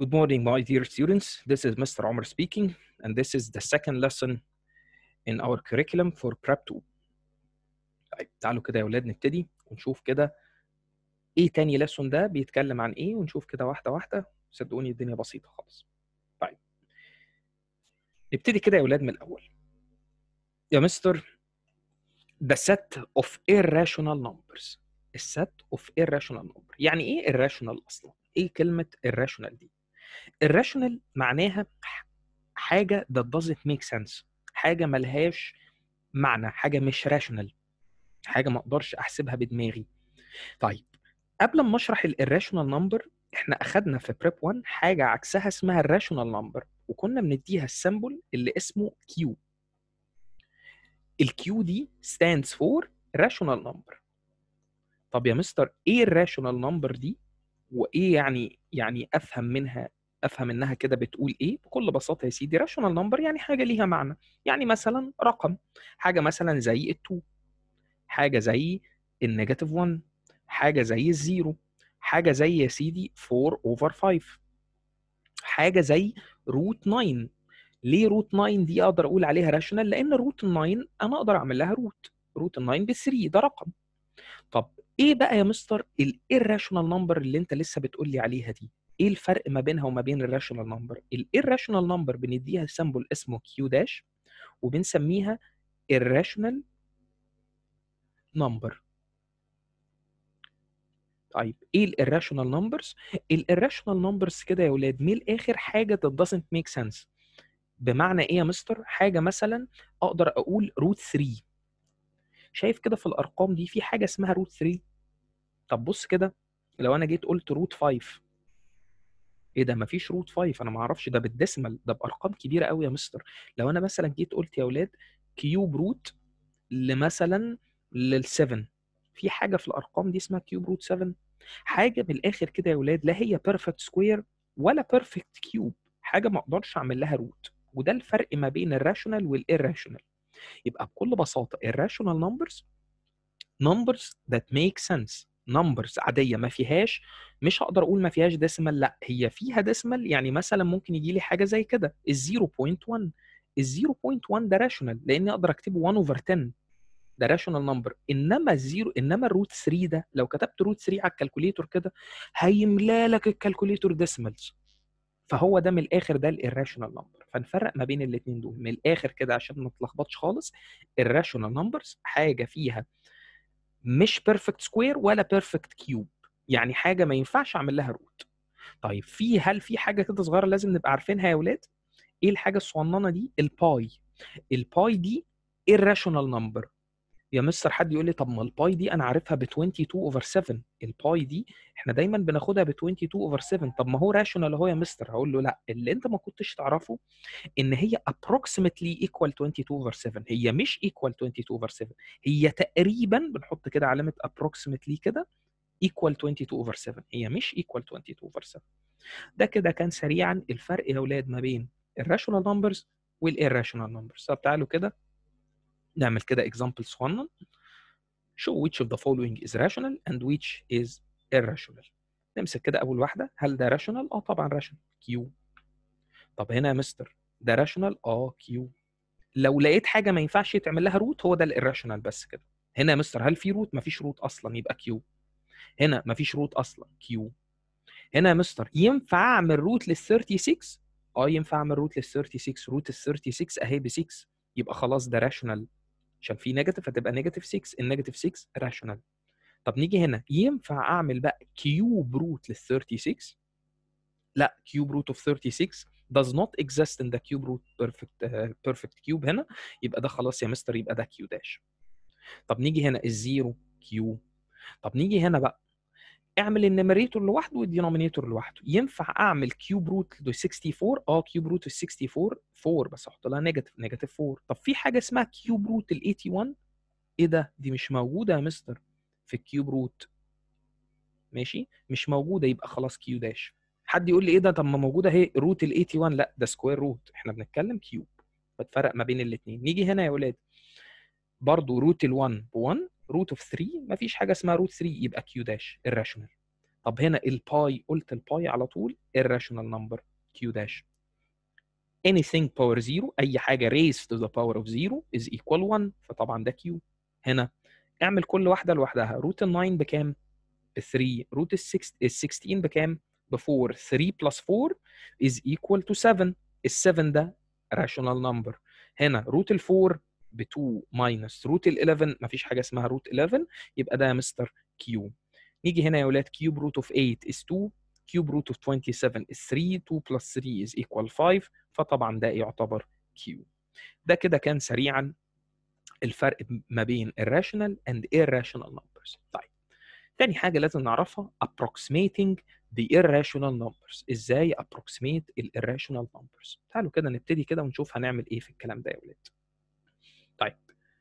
Good morning, my dear students. This is Mr. Omar speaking, and this is the second lesson in our curriculum for Prep 2. طيب تعالوا كده يا ولاد نبتدي ونشوف كده ايه تاني لسون ده بيتكلم عن ايه ونشوف كده واحده واحده صدقوني الدنيا بسيطه خالص. طيب نبتدي كده يا ولاد من الاول. يا مستر the set of irrational numbers السيت of irrational number يعني ايه irrational اصلا؟ ايه كلمه irrational دي؟ irrational معناها حاجه that doesn't make sense حاجه ملهاش معنى حاجه مش rational حاجه ما اقدرش احسبها بدماغي طيب قبل ما اشرح الirrational number احنا اخدنا في بريب 1 حاجه عكسها اسمها الراشونال نمبر وكنا بنديها السيمبل اللي اسمه كيو الكيو دي stands for rational number طب يا مستر ايه الراشونال نمبر دي وايه يعني يعني افهم منها افهم انها كده بتقول ايه بكل بساطه يا سيدي راشونال نمبر يعني حاجه ليها معنى يعني مثلا رقم حاجه مثلا زي ال2 حاجه زي النيجاتيف 1 حاجه زي الزيرو حاجه زي يا سيدي 4 اوفر 5 حاجه زي روت 9 ليه روت 9 دي اقدر اقول عليها راشونال لان روت 9 انا اقدر اعمل لها روت روت 9 ب 3 ده رقم طب ايه بقى يا مستر الirrational نمبر اللي انت لسه بتقول لي عليها دي ايه الفرق ما بينها وما بين الراشونال نمبر الirrational نمبر بنديها سيمبل اسمه كيو داش وبنسميها irrational نمبر طيب ايه الirrational نمبرز الirrational نمبرز كده يا ولاد من الاخر حاجه that doesn't make sense بمعنى ايه يا مستر حاجه مثلا اقدر اقول روت 3 شايف كده في الارقام دي في حاجه اسمها روت 3 طب بص كده لو انا جيت قلت روت 5 ايه ده مفيش روت 5 انا ما اعرفش ده بالديسمال ده بارقام كبيره قوي يا مستر لو انا مثلا جيت قلت يا اولاد كيوب روت لمثلا لل7 في حاجه في الارقام دي اسمها كيوب روت 7 حاجه من الاخر كده يا اولاد لا هي بيرفكت سكوير ولا بيرفكت كيوب حاجه ما اقدرش اعمل لها روت وده الفرق ما بين الراشونال والirrational يبقى بكل بساطه الراشونال نمبرز نمبرز ذات ميك سنس نمبرز عاديه ما فيهاش مش هقدر اقول ما فيهاش ديسيمال لا هي فيها ديسيمال يعني مثلا ممكن يجي لي حاجه زي كده ال 0.1 ال 0.1 ده راشونال لاني اقدر اكتبه 1 اوفر 10 ده راشونال نمبر انما الزيرو انما الروت 3 ده لو كتبت روت 3 على الكالكوليتور كده هيملا لك الكالكوليتور ديسيمالز فهو ده من الاخر ده الirrational نمبر فنفرق ما بين الاثنين دول من الاخر كده عشان ما تلخبطش خالص الراشونال نمبرز حاجه فيها مش بيرفكت سكوير ولا بيرفكت كيوب يعني حاجه ما ينفعش اعمل لها روت طيب في هل في حاجه كده صغيره لازم نبقى عارفينها يا اولاد ايه الحاجه الصغننه دي الباي الباي دي irrational نمبر يا مستر حد يقول لي طب ما الباي دي انا عارفها ب 22 اوفر 7 الباي دي احنا دايما بناخدها ب 22 اوفر 7 طب ما هو راشونال اهو يا مستر هقول له لا اللي انت ما كنتش تعرفه ان هي approximately equal 22 اوفر 7 هي مش equal 22 اوفر 7 هي تقريبا بنحط كده علامه approximately كده equal 22 اوفر 7 هي مش equal 22 اوفر 7 ده كده كان سريعا الفرق يا اولاد ما بين الراشونال نمبرز والirrational نمبرز طب تعالوا كده نعمل كده example صغنن show which of the following is rational and which is irrational نمسك كده اول واحده هل ده rational اه طبعا rational Q طب هنا يا مستر ده rational اه Q لو لقيت حاجه ما ينفعش يتعمل لها روت هو ده الirrational بس كده هنا يا مستر هل في روت مفيش روت اصلا يبقى Q هنا مفيش روت اصلا Q هنا يا مستر ينفع اعمل روت لل 36 اه ينفع اعمل روت لل 36 روت ال 36 اهي ب 6 يبقى خلاص ده راشونال عشان في نيجاتيف هتبقى نيجاتيف 6 النيجاتيف 6 راشونال طب نيجي هنا ينفع اعمل بقى كيوب روت لل 36 لا كيوب روت اوف 36 does not exist in the cube root perfect uh, perfect cube هنا يبقى ده خلاص يا مستر يبقى ده كيو داش طب نيجي هنا الزيرو كيو طب نيجي هنا بقى اعمل النيميريتور لوحده والدينومينيتور لوحده ينفع اعمل كيوب روت ل 64 اه كيوب روت ال 64 4 بس احط لها نيجاتيف نيجاتيف 4 طب في حاجه اسمها كيوب روت ال 81 ايه ده دي مش موجوده يا مستر في الكيوب روت ماشي مش موجوده يبقى خلاص كيو داش حد يقول لي ايه ده طب ما موجوده اهي روت ال 81 لا ده سكوير روت احنا بنتكلم كيوب بتفرق ما بين الاثنين نيجي هنا يا ولاد برضو روت ال 1 ب 1 روت اوف 3 مفيش حاجه اسمها روت 3 يبقى كيو داش الراشونال طب هنا الباي قلت الباي على طول irrational number q dash anything power 0 اي حاجه raised to the power of 0 is equal 1 فطبعا ده q هنا اعمل كل واحده لوحدها روت ال 9 بكام؟ ب 3 روت ال 16 بكام؟ ب 4 3 plus 4 is equal to 7 ال 7 ده rational number هنا روت ال 4 ب 2 minus روت ال 11 مفيش حاجه اسمها روت 11 يبقى ده يا مستر كيو نيجي هنا يا ولاد كيوب روت اوف 8 is 2 كيوب روت اوف 27 is 3 2 plus 3 is equal 5 فطبعا ده يعتبر كيو ده كده كان سريعا الفرق ما بين irrational and irrational numbers طيب تاني حاجة لازم نعرفها approximating the irrational numbers ازاي approximate ال irrational numbers تعالوا كده نبتدي كده ونشوف هنعمل ايه في الكلام ده يا ولاد طيب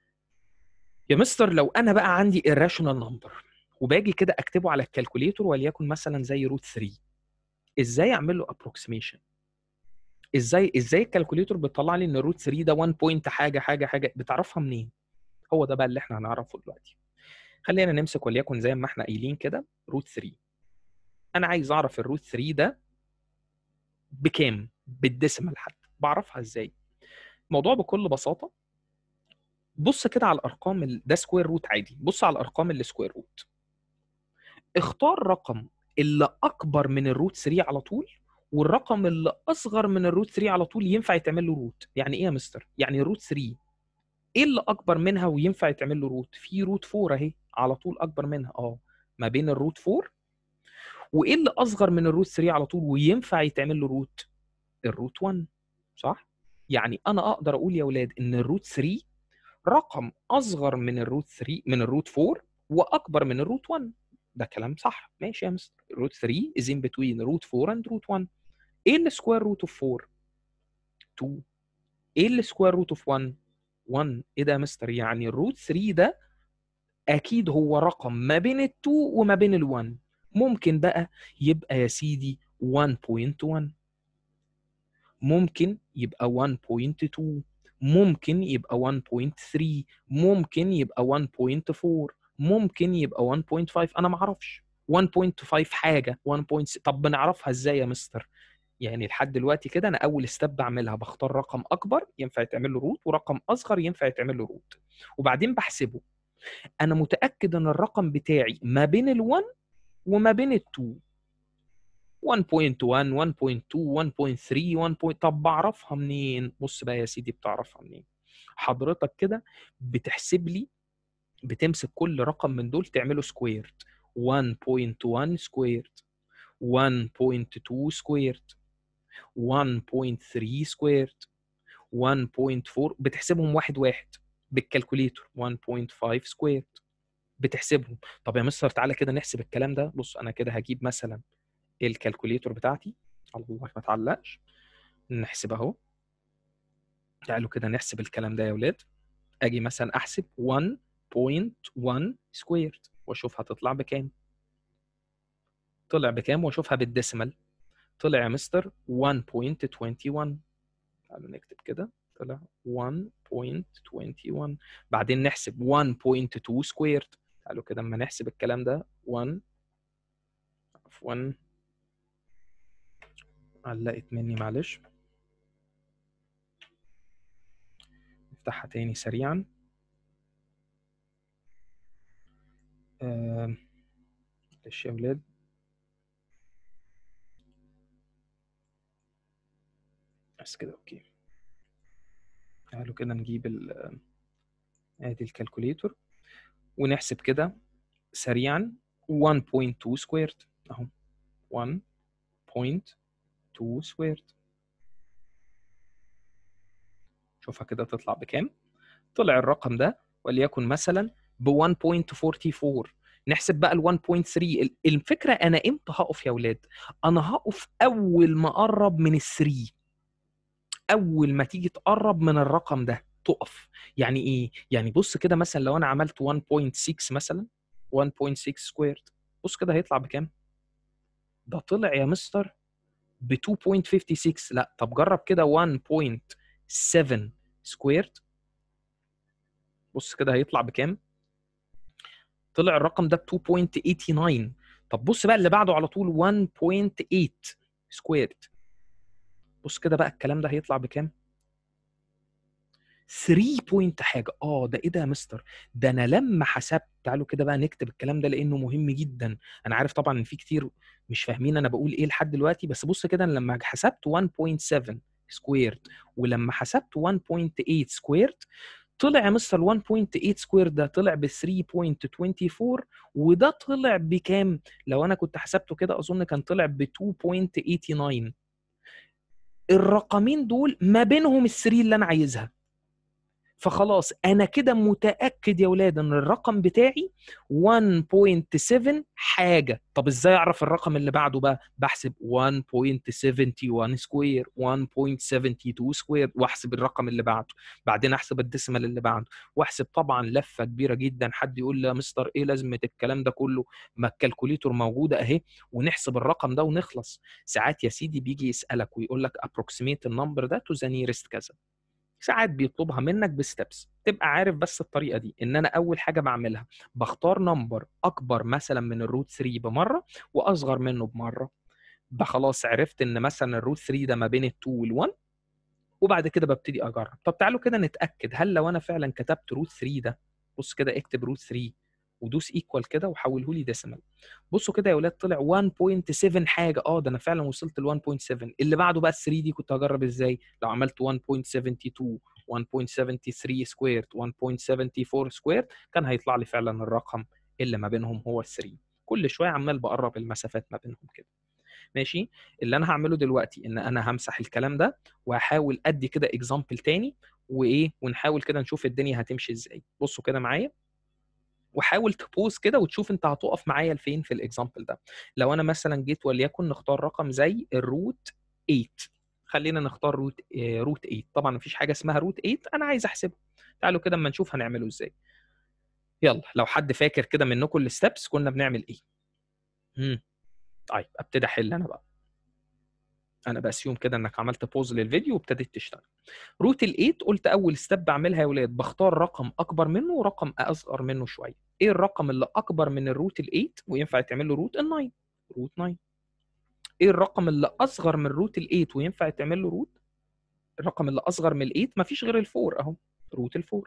يا مستر لو انا بقى عندي irrational number وباجي كده اكتبه على الكالكوليتور وليكن مثلا زي روت 3 ازاي اعمل له approximation ازاي ازاي الكالكوليتور بيطلع لي ان روت 3 ده 1 بوينت حاجه حاجه حاجه بتعرفها منين هو ده بقى اللي احنا هنعرفه دلوقتي خلينا نمسك وليكن زي ما احنا قايلين كده روت 3 انا عايز اعرف الروت 3 ده بكام بالديسيمال حتى بعرفها ازاي الموضوع بكل بساطه بص كده على الارقام ال- ده سكوير روت عادي بص على الارقام اللي سكوير روت اختار رقم اللي اكبر من الروت 3 على طول والرقم اللي اصغر من الروت 3 على طول ينفع يتعمل له روت يعني ايه يا مستر يعني الروت 3 ايه اللي اكبر منها وينفع يتعمل له روت في روت 4 اهي على طول اكبر منها اه ما بين الروت 4 وايه اللي اصغر من الروت 3 على طول وينفع يتعمل له روت الروت 1 صح يعني انا اقدر اقول يا اولاد ان الروت 3 رقم اصغر من الروت 3 من الروت 4 واكبر من الروت 1 ده كلام صح ماشي يا مستر روت 3 is in between روت 4 and روت 1 ايه السكوير روت اوف 4 2 ايه السكوير روت اوف 1 1 ايه ده يا مستر يعني الروت 3 ده اكيد هو رقم ما بين ال 2 وما بين ال 1 ممكن بقى يبقى يا سيدي 1.1 ممكن يبقى 1.2 ممكن يبقى 1.3 ممكن يبقى 1.4 ممكن يبقى 1.5 انا ما اعرفش 1.5 حاجه 1.6 طب بنعرفها ازاي يا مستر يعني لحد دلوقتي كده انا اول ستيب بعملها بختار رقم اكبر ينفع يتعمل له روت ورقم اصغر ينفع يتعمل له روت وبعدين بحسبه انا متاكد ان الرقم بتاعي ما بين ال1 وما بين ال2 1.1 1.2 1.3 1. طب بعرفها منين بص بقى يا سيدي بتعرفها منين حضرتك كده بتحسب لي بتمسك كل رقم من دول تعمله سكويرد 1.1 سكويرد 1.2 سكويرد 1.3 سكويرد 1.4 بتحسبهم واحد واحد بالكالكوليتور 1.5 سكويرد بتحسبهم طب يا مستر تعالى كده نحسب الكلام ده بص انا كده هجيب مثلا الكالكوليتور بتاعتي الله ما تعلقش نحسب اهو تعالوا كده نحسب الكلام ده يا ولاد اجي مثلا احسب 1.1 سكويرد واشوف هتطلع بكام طلع بكام واشوفها بالديسيمال طلع يا مستر 1.21 تعالوا نكتب كده طلع 1.21 بعدين نحسب 1.2 سكويرد تعالوا كده اما نحسب الكلام ده 1 عفوا علقت مني معلش نفتحها تاني سريعا آم، معلش يا ولاد بس كده اوكي تعالوا كده نجيب ال ادي الكالكوليتور ونحسب كده سريعا 1.2 سكويرد اهو 1.2 سكويرد شوفها كده تطلع بكام طلع الرقم ده وليكن مثلا ب 1.44 نحسب بقى ال 1.3 ال- الفكره انا امتى هقف يا اولاد انا هقف اول ما اقرب من ال 3 اول ما تيجي تقرب من الرقم ده تقف يعني ايه يعني بص كده مثلا لو انا عملت 1.6 مثلا 1.6 سكويرد بص كده هيطلع بكام ده طلع يا مستر ب 2.56 لا طب جرب كده 1.7 سكويرد بص كده هيطلع بكام طلع الرقم ده ب 2.89 طب بص بقى اللي بعده على طول 1.8 سكويرد بص كده بقى الكلام ده هيطلع بكام 3 بوينت حاجه اه ده ايه ده يا مستر ده انا لما حسبت تعالوا كده بقى نكتب الكلام ده لانه مهم جدا انا عارف طبعا ان في كتير مش فاهمين انا بقول ايه لحد دلوقتي بس بص كده أنا لما حسبت 1.7 سكويرد ولما حسبت 1.8 سكويرد طلع يا مستر 1.8 سكوير ده طلع ب 3.24 وده طلع بكام؟ لو انا كنت حسبته كده اظن كان طلع ب 2.89 الرقمين دول ما بينهم الثري اللي انا عايزها فخلاص انا كده متاكد يا ولاد ان الرقم بتاعي 1.7 حاجه طب ازاي اعرف الرقم اللي بعده بقى بحسب 1.71 سكوير 1.72 سكوير واحسب الرقم اللي بعده بعدين احسب الديسيمال اللي بعده واحسب طبعا لفه كبيره جدا حد يقول لي يا مستر ايه لازمه الكلام ده كله ما الكالكوليتور موجوده اهي ونحسب الرقم ده ونخلص ساعات يا سيدي بيجي يسالك ويقول لك approximate النمبر ده تو ذا نيرست كذا ساعات بيطلبها منك بستبس تبقى عارف بس الطريقه دي ان انا اول حاجه بعملها بختار نمبر اكبر مثلا من الروت 3 بمره واصغر منه بمره ده خلاص عرفت ان مثلا الروت 3 ده ما بين ال 2 وال 1 وبعد كده ببتدي اجرب طب تعالوا كده نتاكد هل لو انا فعلا كتبت روت 3 ده بص كده اكتب روت 3 ودوس ايكوال كده وحوله لي ديسيمال بصوا كده يا ولاد طلع 1.7 حاجه اه ده انا فعلا وصلت ل 1.7 اللي بعده بقى ال 3 دي كنت هجرب ازاي لو عملت 1.72 1.73 سكوير 1.74 سكوير كان هيطلع لي فعلا الرقم اللي ما بينهم هو ال 3 كل شويه عمال بقرب المسافات ما بينهم كده ماشي اللي انا هعمله دلوقتي ان انا همسح الكلام ده وهحاول ادي كده اكزامبل تاني وايه ونحاول كده نشوف الدنيا هتمشي ازاي بصوا كده معايا وحاول تبوز كده وتشوف انت هتقف معايا لفين في الاكزامبل ده لو انا مثلا جيت وليكن نختار رقم زي الروت 8 خلينا نختار روت روت 8 طبعا مفيش حاجه اسمها روت 8 انا عايز احسبه تعالوا كده اما نشوف هنعمله ازاي يلا لو حد فاكر كده منكم الستبس كنا بنعمل ايه امم طيب ابتدي احل انا بقى انا باسيوم كده انك عملت بوز للفيديو وابتديت تشتغل روت ال8 قلت اول ستيب بعملها يا ولاد بختار رقم اكبر منه ورقم اصغر منه شويه ايه الرقم اللي اكبر من الروت ال8 وينفع يتعمل له روت ال9 روت 9 ايه الرقم اللي اصغر من روت ال8 وينفع يتعمل له روت الرقم اللي اصغر من ال8 مفيش غير ال4 اهو روت ال4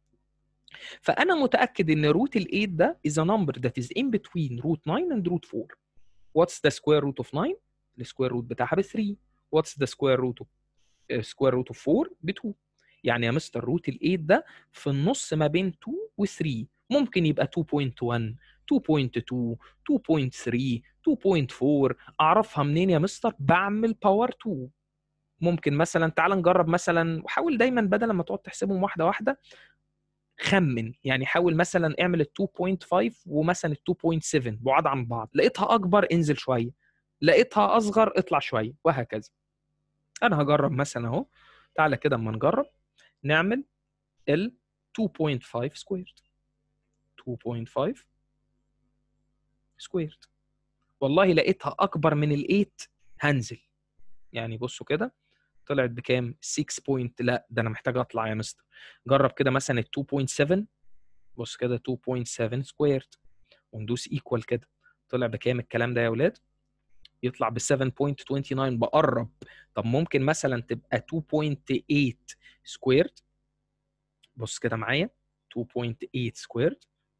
فانا متاكد ان روت ال8 ده is a number that is in between root 9 and root 4 what's the square root of 9 السكوير روت بتاعها ب 3 واتس ذا سكوير روت اوف سكوير روت اوف 4 ب 2 يعني يا مستر روت ال 8 ده في النص ما بين 2 و 3 ممكن يبقى 2.1 2.2 2.3 2.4 اعرفها منين يا مستر بعمل باور 2 ممكن مثلا تعال نجرب مثلا وحاول دايما بدل ما تقعد تحسبهم واحده واحده خمن يعني حاول مثلا اعمل ال 2.5 ومثلا ال 2.7 بعاد عن بعض لقيتها اكبر انزل شويه لقيتها اصغر اطلع شويه وهكذا انا هجرب مثلا اهو تعالى كده اما نجرب نعمل ال 2.5 سكويرد 2.5 سكويرد والله لقيتها اكبر من ال 8 هنزل يعني بصوا كده طلعت بكام 6 بوينت لا ده انا محتاج اطلع يا مستر جرب كده مثلا ال 2.7 بص كده 2.7 سكويرد وندوس ايكوال كده طلع بكام الكلام ده يا ولاد يطلع ب 7.29 بقرب طب ممكن مثلا تبقى 2.8 سكويرد بص كده معايا 2.8 سكويرد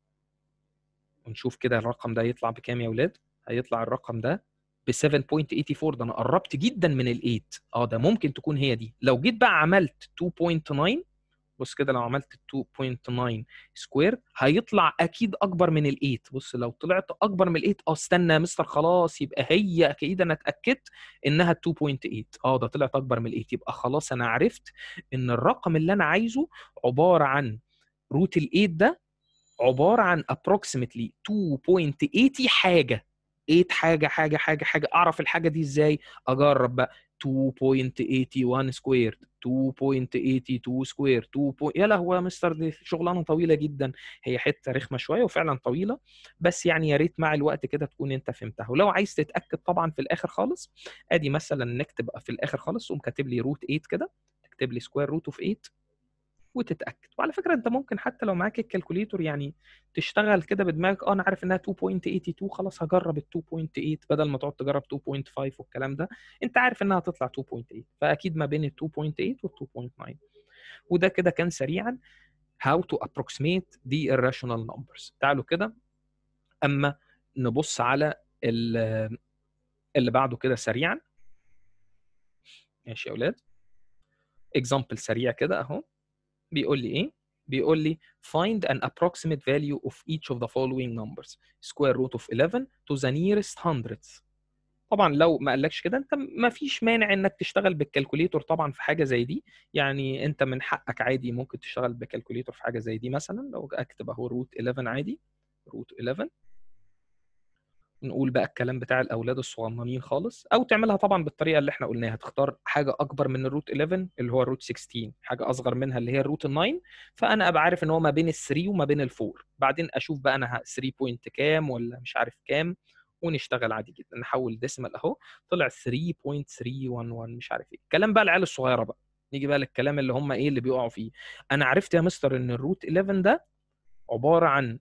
ونشوف كده الرقم ده يطلع بكام يا ولاد هيطلع الرقم ده ب 7.84 ده انا قربت جدا من ال 8 اه ده ممكن تكون هي دي لو جيت بقى عملت 2.9 بص كده لو عملت 2.9 سكوير هيطلع اكيد اكبر من ال 8 بص لو طلعت اكبر من ال 8 اه استنى يا مستر خلاص يبقى هي اكيد انا اتاكدت انها 2.8 اه ده طلعت اكبر من ال 8 يبقى خلاص انا عرفت ان الرقم اللي انا عايزه عباره عن روت ال 8 ده عباره عن approximately 2.80 حاجه 8 حاجه حاجه حاجه حاجه اعرف الحاجه دي ازاي اجرب بقى 2.81 سكوير 2.82 سكوير 2. يا لهوي يا مستر دي شغلانه طويله جدا هي حته رخمه شويه وفعلا طويله بس يعني يا ريت مع الوقت كده تكون انت فهمتها ولو عايز تتاكد طبعا في الاخر خالص ادي مثلا نكتب في الاخر خالص تقوم كاتب لي روت 8 كده تكتب لي سكوير روت اوف 8 وتتاكد وعلى فكره انت ممكن حتى لو معاك الكالكوليتور يعني تشتغل كده بدماغك اه انا عارف انها 2.82 خلاص هجرب ال 2.8 بدل ما تقعد تجرب 2.5 والكلام ده انت عارف انها هتطلع 2.8 فاكيد ما بين ال 2.8 وال 2.9 وده كده كان سريعا how to approximate the irrational numbers تعالوا كده اما نبص على اللي بعده كده سريعا ماشي يا اولاد اكزامبل سريع كده اهو بيقول لي ايه بيقول لي find an approximate value of each of the following numbers square root of 11 to the nearest hundredth طبعا لو ما قالكش كده انت ما فيش مانع انك تشتغل بالكالكوليتور طبعا في حاجه زي دي يعني انت من حقك عادي ممكن تشتغل بالكالكوليتور في حاجه زي دي مثلا لو اكتب اهو روت 11 عادي روت 11 نقول بقى الكلام بتاع الاولاد الصغننين خالص او تعملها طبعا بالطريقه اللي احنا قلناها تختار حاجه اكبر من الروت 11 اللي هو الروت 16 حاجه اصغر منها اللي هي الروت 9 فانا ابقى عارف ان هو ما بين ال3 وما بين ال4 بعدين اشوف بقى انا 3 بوينت كام ولا مش عارف كام ونشتغل عادي جدا نحول ديسمال اهو طلع 3.311 مش عارف ايه الكلام بقى العيال الصغيره بقى نيجي بقى للكلام اللي هم ايه اللي بيقعوا فيه انا عرفت يا مستر ان الروت 11 ده عباره عن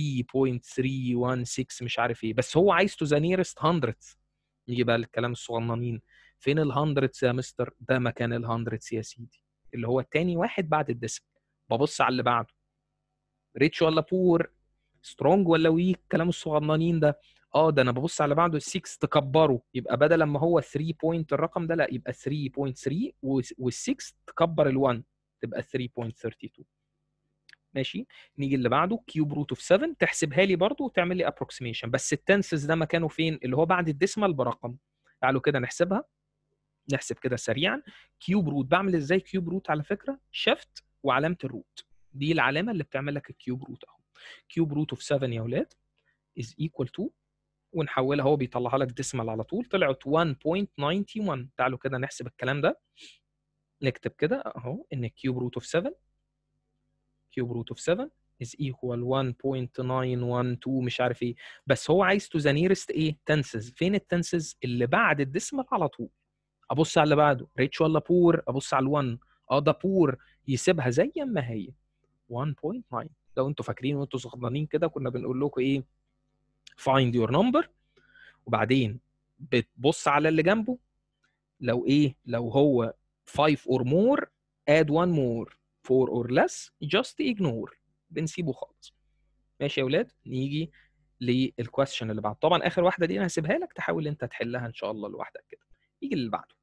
3.316 مش عارف ايه بس هو عايز تو ذا نيرست 100 نيجي بقى للكلام الصغننين فين ال 100 يا مستر ده مكان ال 100 يا سيدي اللي هو تاني واحد بعد الديسمال ببص على اللي بعده ريتش ولا بور سترونج ولا ويك كلام الصغننين ده اه ده انا ببص على بعده ال 6 تكبره يبقى بدل لما هو 3 بوينت الرقم ده لا يبقى 3.3 وال 6 تكبر ال 1 تبقى 3.32 ماشي نيجي اللي بعده كيوب روت اوف 7 تحسبها لي برضو وتعمل لي ابروكسيميشن بس التنسز ده مكانه فين اللي هو بعد الديسمال برقم تعالوا كده نحسبها نحسب كده سريعا كيوب روت بعمل ازاي كيوب روت على فكره شيفت وعلامه الروت دي العلامه اللي بتعمل لك الكيوب روت اهو كيوب روت اوف 7 يا اولاد is equal to ونحولها هو بيطلعها لك ديسمال على طول طلعت 1.91 تعالوا كده نحسب الكلام ده نكتب كده اهو ان كيوب روت اوف 7 كيوب روت اوف 7 is equal 1.912 مش عارف ايه بس هو عايز تو ذا نيرست ايه تنسز فين التنسز اللي بعد الديسمال على طول ابص على اللي بعده ريتش ولا بور ابص على ال1 اه ده بور يسيبها زي ما هي 1.9 لو انتوا فاكرين وانتوا صغننين كده كنا بنقول لكم ايه find your number وبعدين بتبص على اللي جنبه لو ايه لو هو 5 or more add one more 4 or less just ignore بنسيبه خالص ماشي يا اولاد نيجي للكويستشن اللي بعد طبعا اخر واحده دي انا هسيبها لك تحاول انت تحلها ان شاء الله لوحدك كده يجي اللي بعده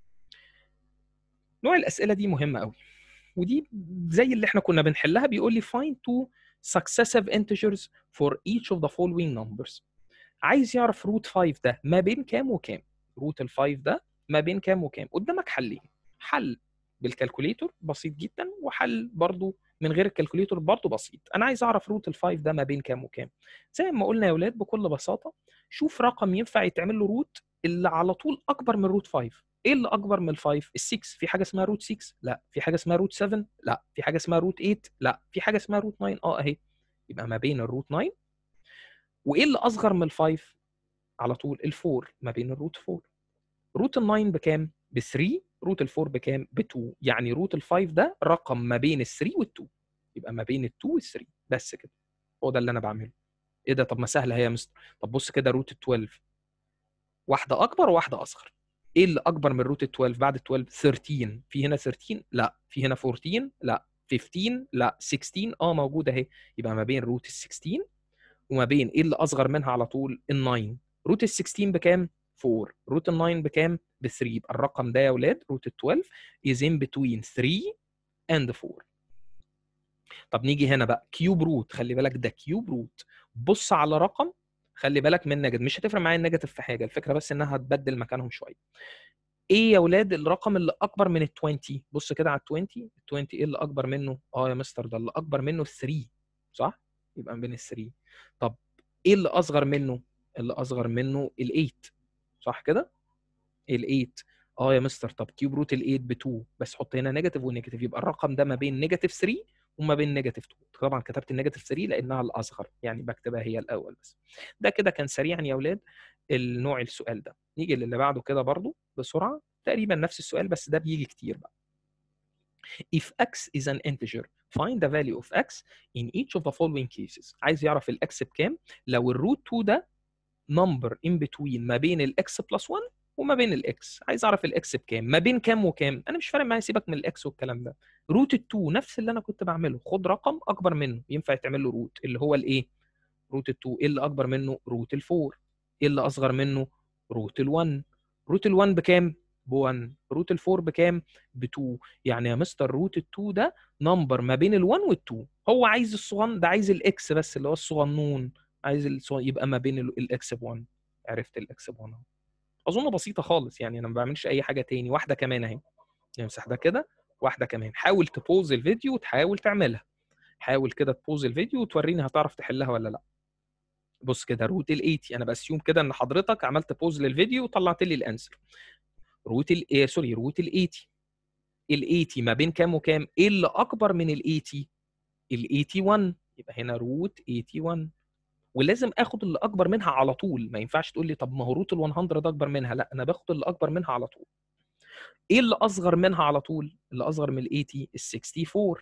نوع الاسئله دي مهمه قوي ودي زي اللي احنا كنا بنحلها بيقول لي find two successive integers for each of the following numbers عايز يعرف روت 5 ده ما بين كام وكام روت ال 5 ده ما بين كام وكام قدامك حلين حل بالكالكوليتور بسيط جدا وحل برضو من غير الكالكوليتور برضو بسيط انا عايز اعرف روت ال 5 ده ما بين كام وكام زي ما قلنا يا اولاد بكل بساطه شوف رقم ينفع يتعمل له روت اللي على طول اكبر من روت 5 ايه اللي اكبر من ال5 ال6 في حاجه اسمها روت 6 لا في حاجه اسمها روت 7 لا في حاجه اسمها روت 8 لا في حاجه اسمها روت 9 اه اهي يبقى ما بين الروت 9 وايه اللي اصغر من ال5 على طول ال4 ما بين الروت 4 روت ال9 بكام ب 3 روت ال4 بكام ب 2 يعني روت ال5 ده رقم ما بين ال3 وال2 يبقى ما بين ال2 وال3 بس كده هو ده اللي انا بعمله ايه ده طب ما سهله هي يا مستر طب بص كده روت ال 12 واحده اكبر وواحده اصغر ايه اللي اكبر من روت 12 بعد 12 13 في هنا 13 لا في هنا 14 لا 15 لا 16 اه موجوده اهي يبقى ما بين روت ال 16 وما بين ايه اللي اصغر منها على طول ال 9 روت ال 16 بكام 4 روت ال 9 بكام ب 3 يبقى الرقم ده يا اولاد روت ال 12 is in between 3 and 4 طب نيجي هنا بقى كيوب روت خلي بالك ده كيوب روت بص على رقم خلي بالك من النيجاتيف مش هتفرق معايا النيجاتيف في حاجه الفكره بس انها هتبدل مكانهم شويه ايه يا ولاد الرقم اللي اكبر من ال 20 بص كده على ال 20 ال 20 ايه اللي اكبر منه اه يا مستر ده اللي اكبر منه 3 صح يبقى بين ال 3 طب ايه اللي اصغر منه اللي اصغر منه ال 8 صح كده ال 8 اه يا مستر طب كيوب روت ال 8 ب 2 بس حط هنا نيجاتيف ونيجاتيف يبقى الرقم ده ما بين نيجاتيف 3 وما بين نيجاتيف 2 طبعا كتبت النيجاتيف 3 لانها الاصغر يعني بكتبها هي الاول بس ده كده كان سريعا يا اولاد النوع السؤال ده نيجي للي بعده كده برضو بسرعه تقريبا نفس السؤال بس ده بيجي كتير بقى if x is an integer find the value of x in each of the following cases عايز يعرف الاكس بكام لو الروت 2 ده number in between ما بين الاكس بلس 1 وما بين الاكس عايز اعرف الاكس بكام ما بين كام وكام انا مش فارق معايا سيبك من الاكس والكلام ده روت ال2 نفس اللي انا كنت بعمله خد رقم اكبر منه ينفع يتعمل له روت اللي هو الايه روت ال2 ايه اللي اكبر منه روت ال4 ايه اللي اصغر منه روت ال1 روت ال1 بكام ب 1 روت ال4 بكام ب 2 يعني يا مستر روت ال2 ده نمبر ما بين ال1 وال2 هو عايز الصغن ده عايز الاكس بس اللي هو الصغنون عايز الصغن... يبقى ما بين الاكس ب 1 عرفت الاكس ب 1 اهو اظن بسيطه خالص يعني انا ما بعملش اي حاجه تاني واحده كمان اهي نمسح ده كده واحده كمان حاول تبوز الفيديو وتحاول تعملها حاول كده تبوز الفيديو وتوريني هتعرف تحلها ولا لا بص كده روت ال 80 انا بسيوم كده ان حضرتك عملت بوز للفيديو وطلعت لي الانسر روت ال إيه سوري روت ال 80 ال 80 ما بين كام وكام ايه اللي اكبر من ال 80 ال 81 يبقى هنا روت 81 ولازم اخد اللي اكبر منها على طول ما ينفعش تقول لي طب ما هو روت ال 100 ده اكبر منها لا انا باخد اللي اكبر منها على طول ايه اللي اصغر منها على طول اللي اصغر من ال 80 ال 64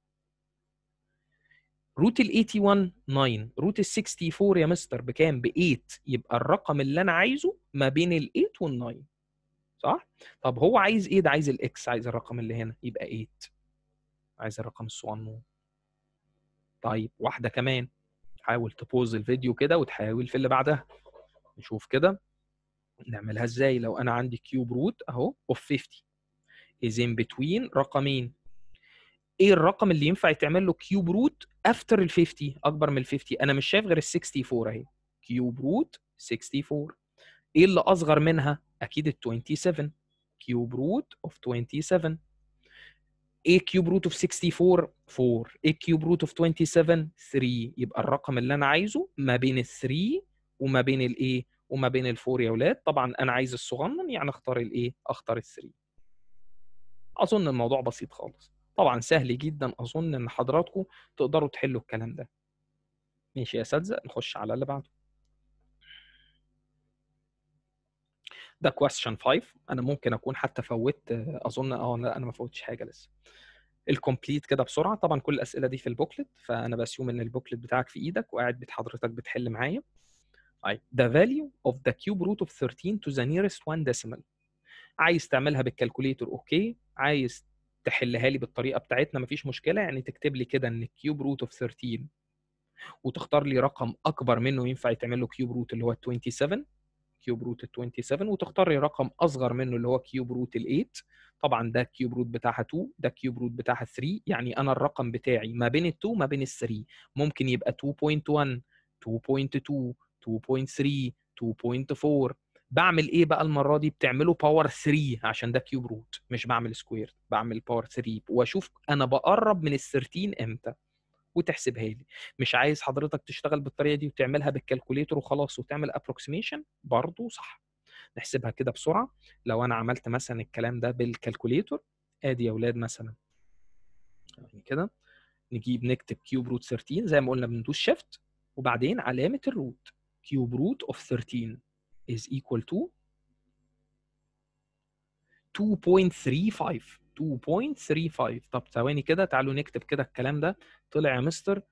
روت ال 81 9 روت ال 64 يا مستر بكام ب 8 يبقى الرقم اللي انا عايزه ما بين ال 8 وال 9 صح طب هو عايز ايه ده عايز الاكس عايز الرقم اللي هنا يبقى 8 عايز الرقم الصغنون طيب واحده كمان حاول تبوز الفيديو كده وتحاول في اللي بعدها نشوف كده نعملها ازاي لو انا عندي كيوب روت اهو اوف 50 is in between رقمين ايه الرقم اللي ينفع يتعمل له كيوب روت افتر ال 50 اكبر من ال 50 انا مش شايف غير ال 64 اهي كيوب روت 64 ايه اللي اصغر منها اكيد ال 27 كيوب روت اوف 27 ايه كيوب روت اوف 64 4 ايه كيوب روت اوف 27 3 يبقى الرقم اللي انا عايزه ما بين ال 3 وما بين الايه وما بين ال 4 يا اولاد طبعا انا عايز الصغنن يعني اختار الايه اختار ال 3 اظن الموضوع بسيط خالص طبعا سهل جدا اظن ان حضراتكم تقدروا تحلوا الكلام ده ماشي يا اساتذه نخش على اللي بعده ده question 5 انا ممكن اكون حتى فوت اظن اه لا انا ما فوتش حاجه لسه الكومبليت كده بسرعه طبعا كل الاسئله دي في البوكلت فانا بسيوم ان البوكلت بتاعك في ايدك وقاعد بت حضرتك بتحل معايا طيب the value of the cube root of 13 to the nearest one decimal عايز تعملها بالكالكوليتر اوكي عايز تحلها لي بالطريقه بتاعتنا مفيش مشكله يعني تكتب لي كده ان الكيوب روت اوف 13 وتختار لي رقم اكبر منه ينفع يتعمل له كيوب روت اللي هو 27 كيوب روت ال 27 وتختار لي رقم اصغر منه اللي هو كيوب روت ال 8 طبعا ده كيوب روت بتاعها 2 ده كيوب روت بتاعها 3 يعني انا الرقم بتاعي ما بين ال 2 ما بين ال 3 ممكن يبقى 2.1 2.2 2.3 2.4 بعمل ايه بقى المره دي بتعمله باور 3 عشان ده كيوب روت مش بعمل سكوير بعمل باور 3 واشوف انا بقرب من ال 13 امتى وتحسبها لي مش عايز حضرتك تشتغل بالطريقه دي وتعملها بالكالكوليتر وخلاص وتعمل ابروكسيميشن برضه صح نحسبها كده بسرعه لو انا عملت مثلا الكلام ده بالكالكوليتر ادي يا اولاد مثلا يعني كده نجيب نكتب كيوب روت 13 زي ما قلنا بندوس شيفت وبعدين علامه الروت كيوب روت اوف 13 is equal to 2.35 2.35 طب ثواني كده تعالوا نكتب كده الكلام ده طلع يا مستر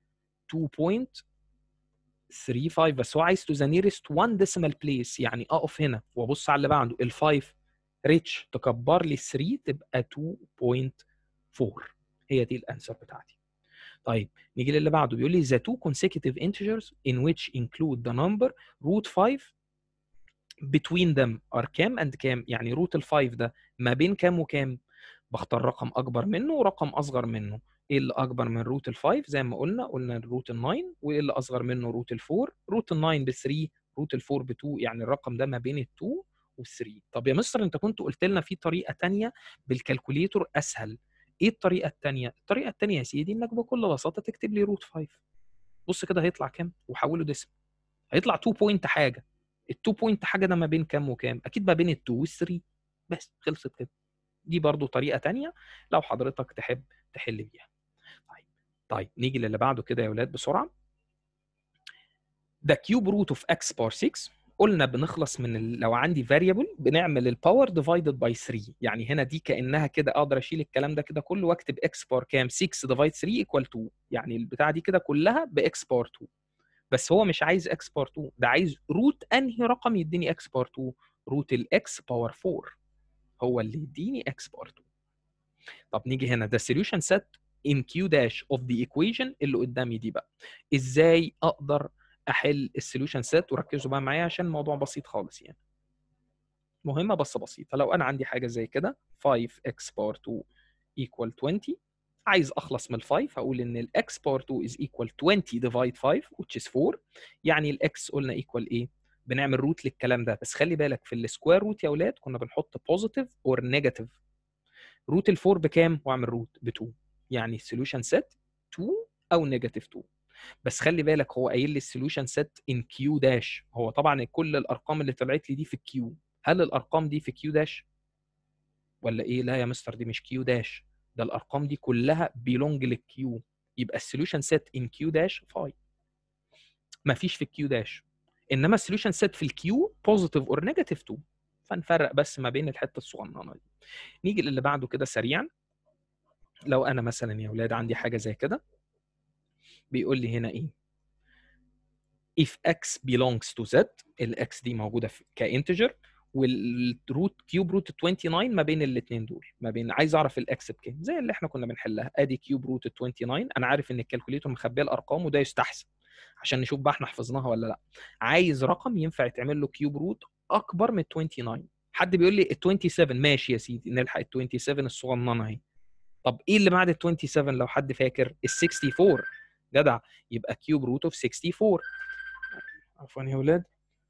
2.35 بس هو عايز to the nearest one decimal place يعني اقف هنا وابص على اللي بعده ال 5 ريتش تكبر لي 3 تبقى 2.4 هي دي الانسر بتاعتي طيب نيجي للي بعده بيقول لي the two consecutive integers in which include the number root 5 between them are كام and كام يعني روت ال 5 ده ما بين كام وكام بختار رقم اكبر منه ورقم اصغر منه ايه اللي اكبر من روت ال 5 زي ما قلنا قلنا روت ال 9 وايه اللي اصغر منه روت ال 4 روت ال 9 ب 3 روت ال 4 ب 2 يعني الرقم ده ما بين ال 2 وال 3 طب يا مستر انت كنت قلت لنا في طريقه ثانيه بالكالكوليتور اسهل ايه الطريقه الثانيه الطريقه الثانيه يا سيدي انك بكل بساطه تكتب لي روت 5 بص كده هيطلع كام وحوله ديسم هيطلع 2 بوينت حاجه ال 2 بوينت حاجه ده ما بين كام وكام اكيد ما بين ال 2 وال 3 بس خلصت كده دي برضو طريقه تانية لو حضرتك تحب تحل بيها طيب طيب نيجي للي بعده كده يا ولاد بسرعه ده كيوب روت اوف اكس بار 6 قلنا بنخلص من ال... لو عندي فاريبل بنعمل الباور ديفايدد باي 3 يعني هنا دي كانها كده اقدر اشيل الكلام ده كده كله واكتب اكس بار كام 6 ديفايد 3 ايكوال 2 يعني البتاعه دي كده كلها باكس بار 2 بس هو مش عايز اكس بار 2 ده عايز روت انهي رقم يديني اكس بار 2 روت الاكس باور 4 هو اللي يديني اكس بار 2 طب نيجي هنا ده solution set in q dash of the equation اللي قدامي دي بقى ازاي اقدر احل السوليوشن سيت وركزوا بقى معايا عشان الموضوع بسيط خالص يعني مهمه بس بسيطه لو انا عندي حاجه زي كده 5x باور 2 equal 20 عايز اخلص من ال 5 هقول ان ال x باور 2 is equal 20 divide 5 which is 4 يعني ال x قلنا equal ايه بنعمل روت للكلام ده بس خلي بالك في السكوير روت يا اولاد كنا بنحط بوزيتيف اور نيجاتيف روت ال 4 بكام واعمل روت ب 2 يعني السوليوشن سيت 2 او نيجاتيف 2 بس خلي بالك هو قايل لي السوليوشن سيت ان كيو داش هو طبعا كل الارقام اللي طلعت لي دي في الكيو هل الارقام دي في كيو داش ولا ايه لا يا مستر دي مش كيو داش ده الارقام دي كلها بيلونج للكيو يبقى السوليوشن سيت ان كيو داش 5 مفيش في الكيو داش انما السوليوشن سيت في الكيو بوزيتيف اور نيجاتيف 2 فنفرق بس ما بين الحته الصغننه دي نيجي للي بعده كده سريعا لو انا مثلا يا اولاد عندي حاجه زي كده بيقول لي هنا ايه if x belongs to z الاكس دي موجوده في كانتجر والروت كيوب روت 29 ما بين الاثنين دول ما بين عايز اعرف الاكس بكام زي اللي احنا كنا بنحلها ادي كيوب روت 29 انا عارف ان الكالكوليتور مخبيه الارقام وده يستحسن عشان نشوف بقى احنا حفظناها ولا لا عايز رقم ينفع يتعمل له كيوب روت اكبر من 29 حد بيقول لي ال 27 ماشي يا سيدي نلحق ال 27 الصغننه اهي طب ايه اللي بعد ال 27 لو حد فاكر ال 64 جدع يبقى كيوب روت اوف 64 عفوا يا اولاد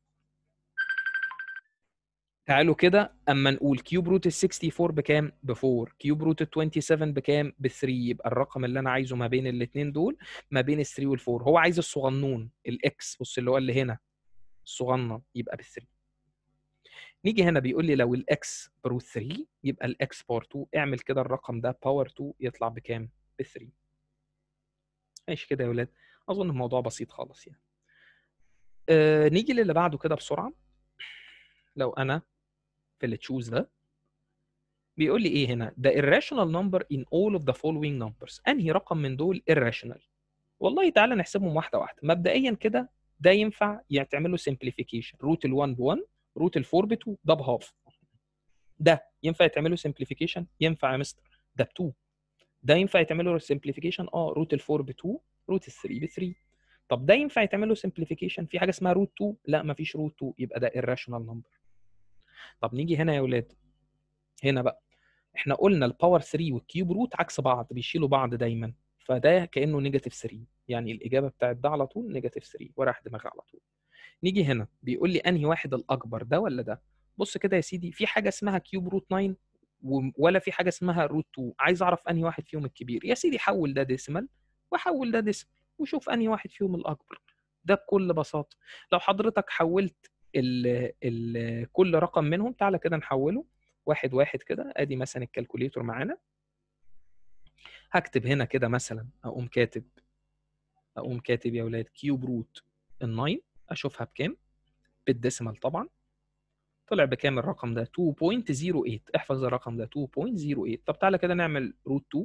تعالوا كده اما نقول كيوب روت ال 64 بكام؟ ب 4 كيوب روت ال 27 بكام؟ ب 3 يبقى الرقم اللي انا عايزه ما بين الاثنين دول ما بين ال 3 وال 4 هو عايز الصغنون الاكس بص اللي هو اللي هنا الصغنن يبقى ب 3 نيجي هنا بيقول لي لو الاكس بروت 3 يبقى الاكس باور 2 اعمل كده الرقم ده باور 2 يطلع بكام؟ ب 3 ماشي كده يا ولاد اظن الموضوع بسيط خالص يعني آه نيجي للي بعده كده بسرعه لو انا في اللي تشوز ده بيقول لي ايه هنا the irrational number in all of the following numbers انهي رقم من دول irrational والله تعالى نحسبهم واحده واحده مبدئيا كده ده ينفع يتعمل له simplification روت ال1 ب1 روت ال4 ب2 ده بهاف ده ينفع يتعمل له simplification ينفع يا مستر ده ب2 ده ينفع يتعمل له simplification اه روت ال4 ب2 روت ال3 ب3 طب ده ينفع يتعمل له simplification في حاجه اسمها روت 2 لا مفيش روت 2 يبقى ده irrational number طب نيجي هنا يا ولاد هنا بقى احنا قلنا الباور 3 والكيوب روت عكس بعض بيشيلوا بعض دايما فده كانه نيجاتيف 3 يعني الاجابه بتاعت ده على طول نيجاتيف 3 وراح دماغي على طول نيجي هنا بيقول لي انهي واحد الاكبر ده ولا ده بص كده يا سيدي في حاجه اسمها كيوب روت 9 ولا في حاجه اسمها روت 2 عايز اعرف انهي واحد فيهم الكبير يا سيدي حول ده ديسيمال وحول ده ديسيمال وشوف انهي واحد فيهم الاكبر ده بكل بساطه لو حضرتك حولت ال ال كل رقم منهم تعالى كده نحوله واحد واحد كده ادي مثلا الكالكوليتور معانا هكتب هنا كده مثلا اقوم كاتب اقوم كاتب يا اولاد كيوب روت ال9 اشوفها بكام بالديسيمال طبعا طلع بكام الرقم ده 2.08 احفظ الرقم ده 2.08 طب تعالى كده نعمل روت 2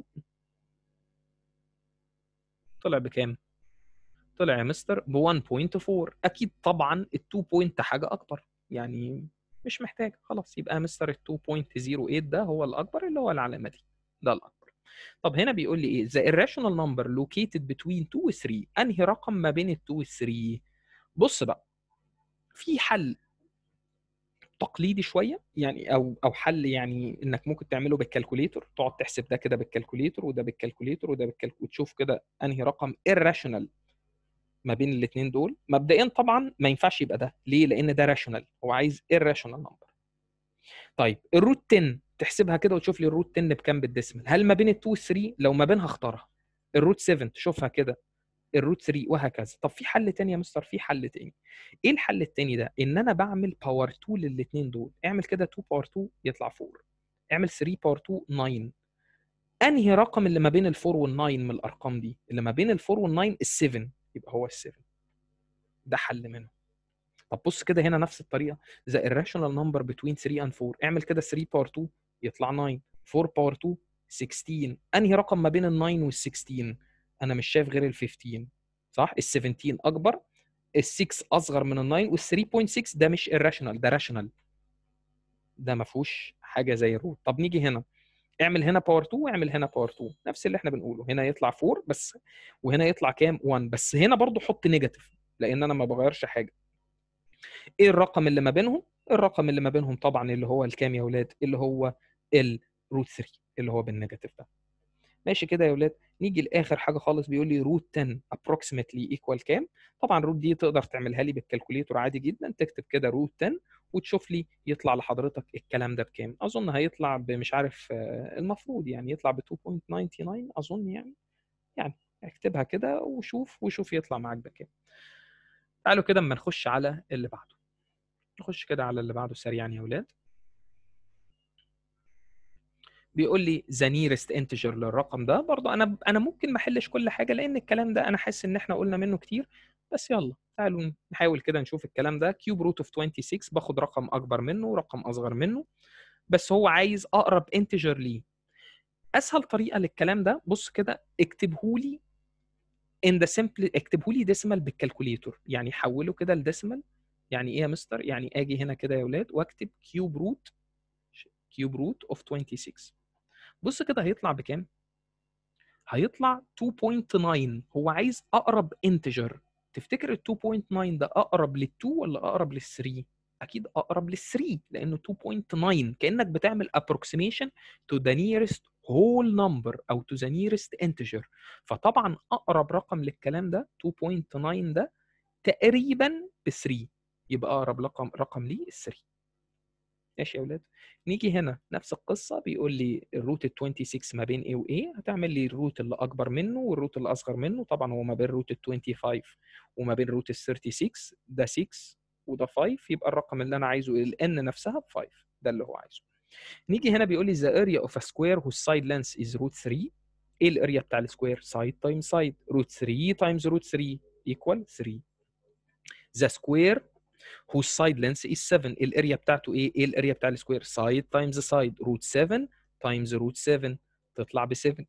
طلع بكام طلع يا مستر ب 1.4 اكيد طبعا ال 2 بوينت حاجه اكبر يعني مش محتاج خلاص يبقى مستر ال 2.08 ده هو الاكبر اللي هو العلامه دي ده الاكبر طب هنا بيقول لي ايه the irrational number located between 2 و 3 انهي رقم ما بين ال 2 وال 3 بص بقى في حل تقليدي شويه يعني او او حل يعني انك ممكن تعمله بالكالكوليتور تقعد تحسب ده كده بالكالكوليتور وده بالكالكوليتور وده بالكالكوليتور وتشوف كده انهي رقم irrational ما بين الاثنين دول مبدئيا طبعا ما ينفعش يبقى ده ليه لان ده راشونال هو عايز irrational number طيب الروت 10 تحسبها كده وتشوف لي الروت 10 بكام بالديسمال هل ما بين ال 2 وال 3 لو ما بينها اختارها الروت 7 تشوفها كده الروت 3 وهكذا طب في حل تاني يا مستر في حل تاني ايه الحل التاني ده ان انا بعمل باور 2 للاثنين دول اعمل كده 2 باور 2 يطلع 4 اعمل 3 باور 2 9 انهي رقم اللي ما بين ال 4 وال 9 من الارقام دي اللي ما بين ال 4 وال 9 ال 7 يبقى هو ال 7 ده حل منه طب بص كده هنا نفس الطريقه the irrational number between 3 and 4 اعمل كده 3 باور 2 يطلع 9 4 باور 2 16 انهي رقم ما بين ال 9 وال 16 انا مش شايف غير ال 15 صح ال 17 اكبر ال 6 اصغر من ال 9 وال 3.6 ده مش irrational ده rational ده ما فيهوش حاجه زي الروت طب نيجي هنا اعمل هنا باور 2 واعمل هنا باور 2 نفس اللي احنا بنقوله هنا يطلع 4 بس وهنا يطلع كام 1 بس هنا برضو حط نيجاتيف لان انا ما بغيرش حاجه ايه الرقم اللي ما بينهم الرقم اللي ما بينهم طبعا اللي هو الكام يا اولاد اللي هو الروت 3 اللي هو بالنيجاتيف ده ماشي كده يا اولاد نيجي لاخر حاجه خالص بيقول لي روت 10 approximately equal كام طبعا روت دي تقدر تعملها لي بالكالكوليتور عادي جدا تكتب كده روت 10 وتشوف لي يطلع لحضرتك الكلام ده بكام اظن هيطلع بمش عارف آه، المفروض يعني يطلع ب 2.99 اظن يعني يعني اكتبها كده وشوف وشوف يطلع معاك بكام تعالوا كده اما نخش على اللي بعده نخش كده على اللي بعده سريعا يا اولاد بيقول لي ذا نيرست انتجر للرقم ده برضه انا انا ممكن ما احلش كل حاجه لان الكلام ده انا حاسس ان احنا قلنا منه كتير بس يلا تعالوا نحاول كده نشوف الكلام ده كيوب روت اوف 26 باخد رقم اكبر منه ورقم اصغر منه بس هو عايز اقرب انتجر ليه اسهل طريقه للكلام ده بص كده اكتبه لي ان ذا سمبل اكتبه لي ديسيمال بالكالكوليتور يعني حوله كده لديسيمال يعني ايه يا مستر يعني اجي هنا كده يا اولاد واكتب كيوب روت كيوب روت اوف 26 بص كده هيطلع بكام هيطلع 2.9 هو عايز اقرب انتجر تفتكر ال 2.9 ده اقرب لل 2 ولا اقرب لل 3 اكيد اقرب لل 3 لانه 2.9 كانك بتعمل approximation to the nearest whole number او to the nearest integer فطبعا اقرب رقم للكلام ده 2.9 ده تقريبا ب 3 يبقى اقرب رقم رقم ليه ال 3 ماشي يا اولاد نيجي هنا نفس القصه بيقول لي الروت ال 26 ما بين ايه وايه هتعمل لي الروت اللي اكبر منه والروت اللي اصغر منه طبعا هو ما بين روت ال 25 وما بين روت ال 36 ده 6 وده 5 يبقى الرقم اللي انا عايزه ال n نفسها ب 5 ده اللي هو عايزه نيجي هنا بيقول لي the area of a square whose side length is root 3 ايه الاريا بتاع السكوير سايد تايم سايد روت 3 تايمز روت 3 equal 3 the square whose side length is 7 الاريا بتاعته ايه ايه الاريا بتاع السكوير سايد تايمز سايد روت 7 تايمز روت 7 تطلع ب 7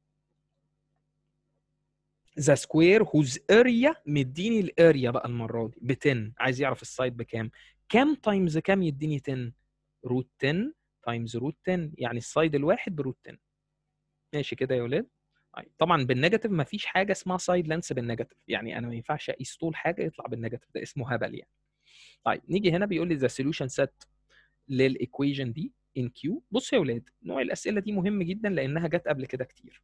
ذا سكوير whose اريا مديني الاريا بقى المره دي ب 10 عايز يعرف السايد بكام كام تايمز كام يديني 10 روت 10 تايمز روت 10 يعني السايد الواحد بروت 10 ماشي كده يا ولاد طيب طبعا بالنيجاتيف ما فيش حاجه اسمها سايد لينس بالنيجاتيف يعني انا ما ينفعش اقيس طول حاجه يطلع بالنيجاتيف ده اسمه هبل يعني طيب نيجي هنا بيقول لي ذا سوليوشن سيت للايكويشن دي ان كيو بص يا ولاد نوع الاسئله دي مهم جدا لانها جت قبل كده كتير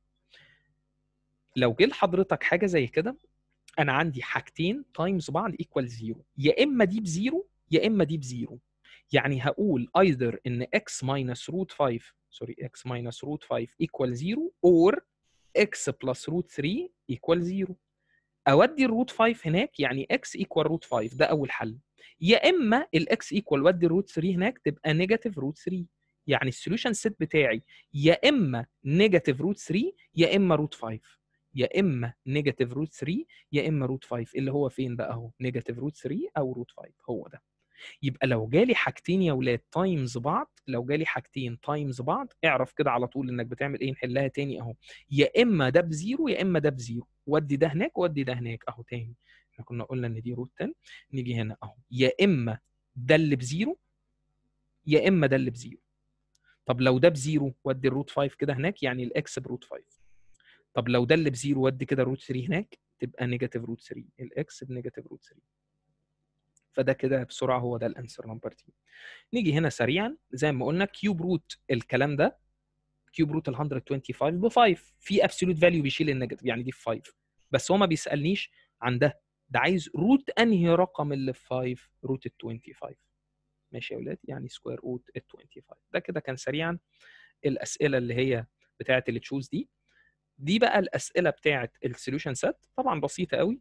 لو جه لحضرتك حاجه زي كده انا عندي حاجتين تايمز بعض ايكوال زيرو يا اما دي بزيرو يا اما دي بزيرو يعني هقول either ان x minus root 5 سوري x minus root 5 equal 0 or x plus root 3 equal 0 اودي الروت 5 هناك يعني x equal root 5 ده اول حل يا اما الاكس equal ودي الروت 3 هناك تبقى نيجاتيف روت 3 يعني السوليوشن سيت بتاعي يا اما نيجاتيف روت 3 يا اما روت 5 يا اما نيجاتيف روت 3 يا اما روت 5 اللي هو فين بقى اهو نيجاتيف روت 3 او روت 5 هو ده يبقى لو جالي حاجتين يا ولاد تايمز بعض لو جالي حاجتين تايمز بعض اعرف كده على طول انك بتعمل ايه نحلها تاني اهو يا اما ده بزيرو يا اما ده بزيرو ودي ده هناك ودي ده هناك اهو تاني احنا كنا قلنا ان دي روت 10 نيجي هنا اهو يا اما ده اللي بزيرو يا اما ده اللي بزيرو طب لو ده بزيرو ودي الروت 5 كده هناك يعني الاكس بروت 5 طب لو ده اللي بزيرو ودي كده روت 3 هناك تبقى نيجاتيف روت 3 الاكس بنيجاتيف روت 3 فده كده بسرعه هو ده الانسر نمبر تي نيجي هنا سريعا زي ما قلنا كيوب روت الكلام ده كيوب روت ال 125 ب 5 في ابسولوت فاليو بيشيل النيجاتيف يعني دي في 5 بس هو ما بيسالنيش عن ده ده عايز روت انهي رقم اللي في 5 روت ال 25 ماشي يا اولاد يعني سكوير روت ال 25 ده كده كان سريعا الاسئله اللي هي بتاعه اللي تشوز دي دي بقى الاسئله بتاعه السوليوشن سيت طبعا بسيطه قوي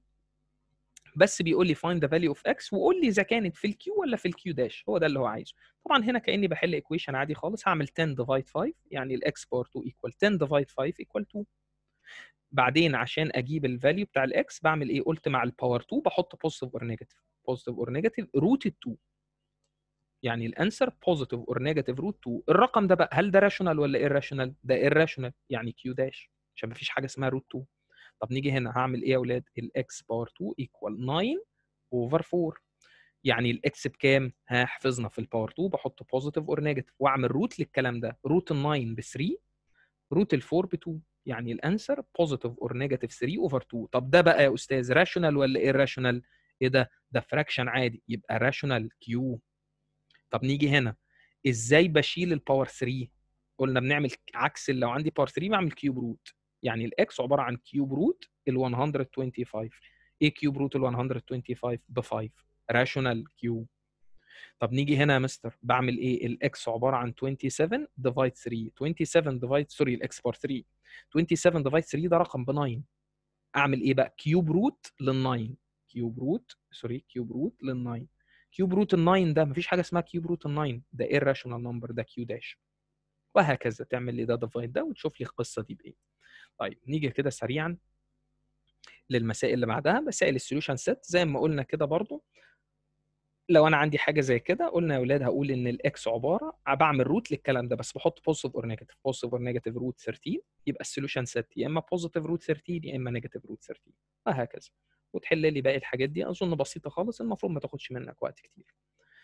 بس بيقول لي find the value of x وقول لي اذا كانت في الكيو ولا في الكيو داش هو ده اللي هو عايزه طبعا هنا كاني بحل ايكويشن عادي خالص هعمل 10 ديفايد 5 يعني الاكس باور 2 ايكوال 10 ديفايد 5 ايكوال 2 بعدين عشان اجيب الفاليو بتاع الاكس بعمل ايه قلت مع الباور 2 بحط بوزيتيف اور نيجاتيف بوزيتيف اور نيجاتيف روت 2 يعني الانسر بوزيتيف اور نيجاتيف روت 2 الرقم ده بقى هل ده راشونال ولا ايراشونال ده ايراشونال يعني كيو داش عشان ما فيش حاجه اسمها روت 2 طب نيجي هنا هعمل ايه يا اولاد الاكس باور 2 ايكوال 9 اوفر 4 يعني الاكس بكام ها حفظنا في الباور 2 بحط بوزيتيف اور نيجاتيف واعمل روت للكلام ده روت ال 9 ب 3 روت ال 4 ب 2 يعني الانسر بوزيتيف اور نيجاتيف 3 اوفر 2 طب ده بقى يا استاذ راشونال ولا ايراشونال ايه ده ده فراكشن عادي يبقى راشونال كيو طب نيجي هنا ازاي بشيل الباور 3 قلنا بنعمل عكس لو عندي باور 3 بعمل كيوب روت يعني الاكس عباره عن كيوب روت ال 125 ايه كيوب روت ال 125 ب 5 راشونال كيوب طب نيجي هنا يا مستر بعمل ايه الاكس عباره عن 27 ديفايد 3 27 ديفايد سوري الاكس بار 3 27 ديفايد 3 ده رقم ب 9 اعمل ايه بقى كيوب روت لل 9 كيوب روت سوري كيوب روت لل 9 كيوب روت ال 9 ده مفيش حاجه اسمها كيوب روت ال 9 ده irrational نمبر ده كيو داش وهكذا تعمل لي ده ديفايد ده وتشوف لي القصه دي بايه طيب نيجي كده سريعا للمسائل اللي بعدها مسائل السوليوشن سيت زي ما قلنا كده برضو لو انا عندي حاجه زي كده قلنا يا اولاد هقول ان الاكس عباره بعمل روت للكلام ده بس بحط بوزيتيف اور نيجاتيف بوزيتيف اور نيجاتيف روت 13 يبقى السوليوشن سيت يا اما بوزيتيف روت 13 يا اما نيجاتيف روت 13 وهكذا وتحل لي باقي الحاجات دي اظن بسيطه خالص المفروض ما تاخدش منك وقت كتير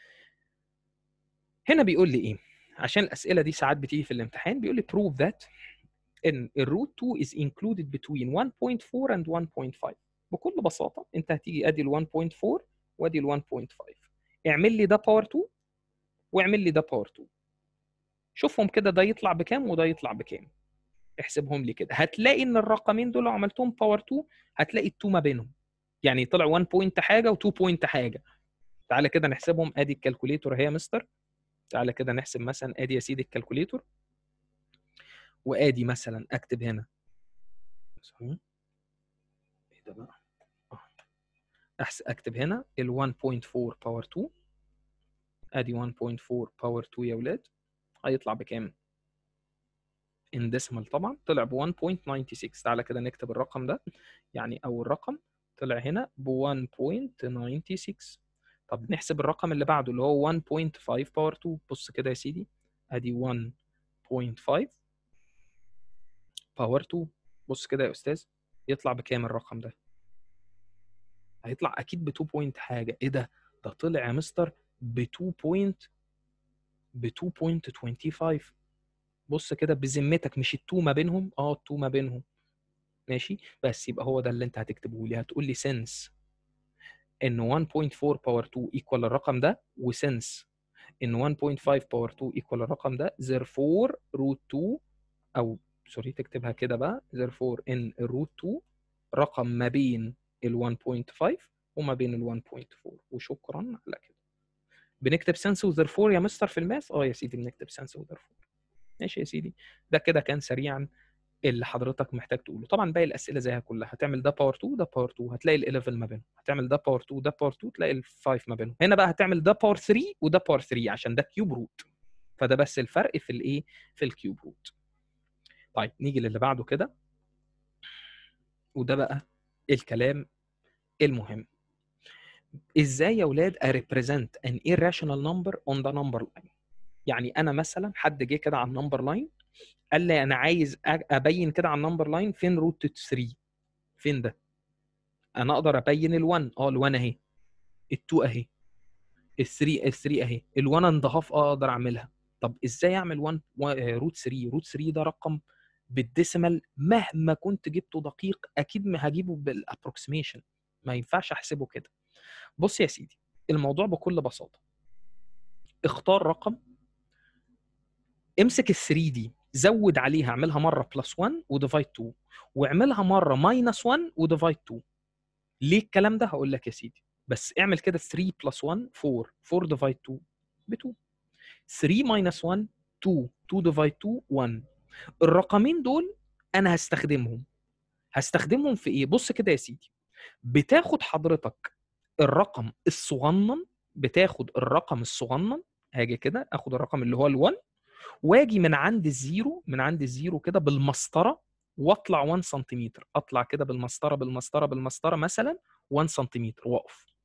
هنا بيقول لي ايه عشان الاسئله دي ساعات بتيجي في الامتحان بيقول لي prove that ان الروت 2 is included between 1.4 and 1.5 بكل بساطه انت هتيجي ادي ال 1.4 وادي ال 1.5 اعمل لي ده باور 2 واعمل لي ده باور 2 شوفهم كده ده يطلع بكام وده يطلع بكام احسبهم لي كده هتلاقي ان الرقمين دول لو عملتهم باور 2 هتلاقي ال2 ما بينهم يعني طلع 1 بوينت حاجه و2 بوينت حاجه تعالى كده نحسبهم ادي الكالكوليتور اهي يا مستر تعالى كده نحسب مثلا ادي يا سيدي الكالكوليتور وادي مثلا اكتب هنا ايه ده بقى أحس اكتب هنا ال 1.4 باور 2 ادي 1.4 باور 2 يا ولاد هيطلع بكام؟ ان ديسمال طبعا طلع ب 1.96 تعالى كده نكتب الرقم ده يعني اول رقم طلع هنا ب 1.96 طب نحسب الرقم اللي بعده اللي هو 1.5 باور 2 بص كده يا سيدي ادي 1.5 باور 2 بص كده يا استاذ يطلع بكام الرقم ده هيطلع اكيد ب 2 بوينت حاجه ايه ده ده طلع يا مستر ب 2 بوينت ب 2.25 بص كده بذمتك مش التو ما بينهم اه التو ما بينهم ماشي بس يبقى هو ده اللي انت هتكتبه لي هتقول لي سنس ان 1.4 باور 2 ايكوال الرقم ده وسنس ان 1.5 باور 2 ايكوال الرقم ده therefore روت 2 او سوري تكتبها كده بقى therefore ان الروت 2 رقم ما بين ال 1.5 وما بين ال 1.4 وشكرا على كده بنكتب سنس وذرفور يا مستر في الماس اه يا سيدي بنكتب سنس وذرفور ماشي يا سيدي ده كده كان سريعا اللي حضرتك محتاج تقوله طبعا باقي الاسئله زيها كلها هتعمل ده باور 2 ده باور 2 هتلاقي ال 11 ما بينهم هتعمل ده باور 2 ده باور 2 تلاقي ال 5 ما بينهم هنا بقى هتعمل ده باور 3 وده باور 3 عشان ده كيوب روت فده بس الفرق في الايه في الكيوب روت طيب نيجي للي بعده كده وده بقى الكلام المهم ازاي يا اولاد اريبريزنت ان irrational number on the number line يعني انا مثلا حد جه كده على النمبر لاين قال لي انا عايز أ- ابين كده على النمبر لاين فين روت 3 فين ده انا اقدر ابين ال1 اه ال1 اهي ال2 اهي ال3 ال3 اهي ال1 اند هاف اه اقدر اعملها طب ازاي اعمل 1 روت 3 روت 3 ده رقم بالديسيمال مهما كنت جبته دقيق اكيد ما هجيبه بالابروكسيميشن ما ينفعش احسبه كده بص يا سيدي الموضوع بكل بساطه اختار رقم امسك ال 3 دي زود عليها اعملها مره بلس 1 وديفايد 2 واعملها مره ماينس 1 وديفايد 2 ليه الكلام ده هقول لك يا سيدي بس اعمل كده 3 بلس 1 4 4 ديفايد 2 ب 2 3 ماينس 1 2 2 ديفايد 2 1 الرقمين دول انا هستخدمهم هستخدمهم في ايه بص كده يا سيدي بتاخد حضرتك الرقم الصغنن بتاخد الرقم الصغنن هاجي كده اخد الرقم اللي هو ال1 واجي من عند الزيرو من عند الزيرو كده بالمسطره واطلع 1 سنتيمتر اطلع كده بالمسطره بالمسطره بالمسطره مثلا 1 سنتيمتر واقف